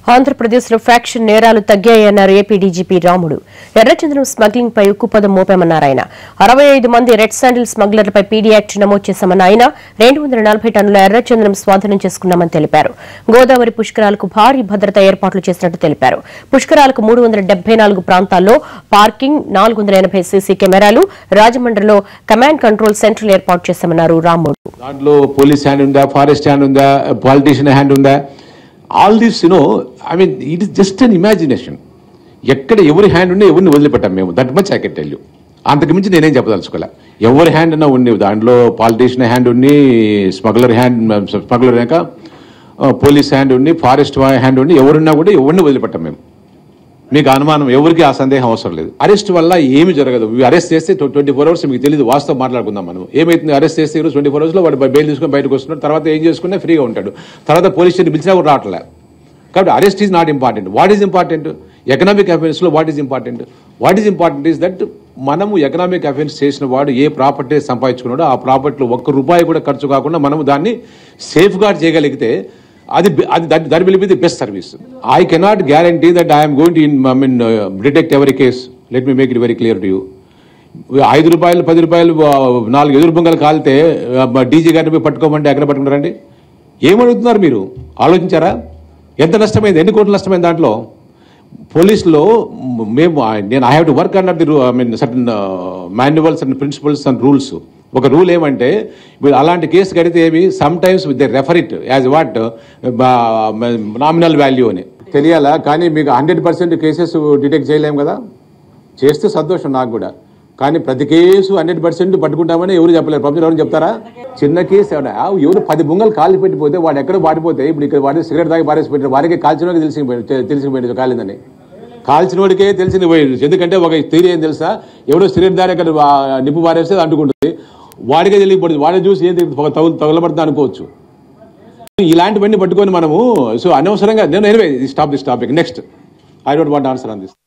ఆంధ్రప్రదేశ్లో ఫ్యాక్షన్ నేరాలు తగ్గాయన్నారు AP DGP రాముడు ఎర్రచందనం స్మగ్లింగ్ పై ఉక్కుపదం మోపామన్నారు ఆయన అరవై ఐదు మంది రెడ్ శాండిల్ స్మగ్లర్లపై పీడీ యాక్ట్ నమోదు చేశామన్న ఆయన రెండు వందల నలభై టన్నుల ఎర్రచందనం స్వాధీనం చేసుకున్నామని తెలిపారు గోదావరి పుష్కరాలకు భారీ భద్రత ఏర్పాట్లు చేసినట్టు తెలిపారు పుష్కరాలకు మూడు వందల డెబ్బై నాలుగు ప్రాంతాల్లో పార్కింగ్ నాలుగు వందల ఎనభై సీసీ కెమెరాలు రాజమండ్రిలో కమాండ్ కంట్రోల్ సెంటర్లు ఏర్పాటు చేశామన్నారు రాముడు దాంట్లో పోలీస్ హ్యాండ్ ఉందా ఫారెస్ట్ హ్యాండ్ ఉందా పాలిటీషియన్ హ్యాండ్ ఉందా all this you know I mean it is just an imagination ఎక్కడ ఎవరి హ్యాండ్ ఉండి ఎవరిని వదిలిపెట్టాం మేము that much I can tell you అంతకు మించి నేనేం చెప్పదలుచుకోలే ఎవరి హ్యాండ్ అన్నా ఉండి దాంట్లో పాలిటీషియన్ హ్యాండ్ ఉండి స్మగ్లర్ హ్యాండ్ స్మగ్లర్ వెనక పోలీస్ హ్యాండ్ ఉండి ఫారెస్ట్ హ్యాండ్ ఉండి ఎవరున్నా కూడా ఎవరిని వదిలిపెట్టాం మేము మీకు అనుమానం ఎవరికి ఆ సందేహం అవసరం లేదు అరెస్ట్ వల్ల ఏమి జరగదు అరెస్ట్ చేస్తే ట్వంటీ ఫోర్ అవర్స్ మీకు తెలియదు వాస్తవం మాట్లాడుకుందాం మనం ఏమైతుంది అరెస్ట్ చేస్తే ఈరోజు ట్వంటీ ఫోర్ అవర్స్లో వాడు బెయిల్ తీసుకొని బయటకు వస్తున్నాడు తర్వాత ఏం చేసుకున్నా ఫ్రీగా ఉంటాడు తర్వాత పోలీస్ స్టేషన్ పిలిచినా కూడా రావట్లే కాబట్టి arrest is not important what is important economic అఫెన్స్లో what is important what is important is that మనము ఎకనామిక్ అఫెన్స్ చేసిన వాడు ఏ ప్రాపర్టీ సంపాదించుకున్నాడో ఆ ప్రాపర్టీలో ఒక్క రూపాయి కూడా ఖర్చు కాకుండా మనము దాన్ని సేఫ్ గార్డ్ చేయగలిగితే అది అది that that will be the best service I cannot guarantee that I'm going to in I mean detect every case let me make it very clear to you ఐదు రూపాయలు పది రూపాయలు ఆ, నాలుగు ఎదురు బొంగలు కాలితే డీజీ గారిని పోయి పట్టుకోమంటే ఎక్కడ పట్టుకుంటారండి ఏమడుగుతున్నారు మీరు ఆలోచించారా ఎంత నష్టమైంది ఎన్ని కోట్ల నష్టమైంది దాంట్లో పోలీసులో మేము నేను I have to work under the I mean certain manuals and principles and rules ఒక రూల్ ఏమంటే వీళ్ళు అలాంటి కేసు కడితే ఏమి sometimes they refer it as what nominal value అని తెలియాలా కానీ మీకు హండ్రెడ్ పర్సెంట్ కేసెస్ డిటెక్ట్ చేయలేము కదా చేస్తే సంతోషం నాకు కూడా కానీ ప్రతి కేసు హండ్రెడ్ పర్సెంట్ పట్టుకుంటామని ఎవరు చెప్పలేరు ప్రభుత్వం ఎవరు చెప్తారా చిన్న కేసు ఎవడ ఎవరు పది బొంగలు కాలి పెట్టిపోతే వాడు ఎక్కడో పారిపోతే ఇప్పుడు ఇక్కడ వాడి సిగరెట్ తాగి పారేసి పెట్టారు వారికి కాల్చిన వాడికి తెలిసి తెలిసి పోయింది కాలిందని కాల్చిన వాడికే తెలిసింది పోయింది ఎందుకంటే ఒక థియరీ ఏం తెలుసా ఎవడో సిగరెట్ దారి అక్కడ వా- నిప్పు పారేస్తే అది అంటుకుంటుంది వాడికే తెలియకపోతుంది వాడే చూసి ఏం తగులు తగలబడుతుంది అనుకోవచ్చు ఇలాంటివన్నీ పట్టుకొని మనము సో అనవసరంగా నేను anyway stop this topic next I don't want answer on this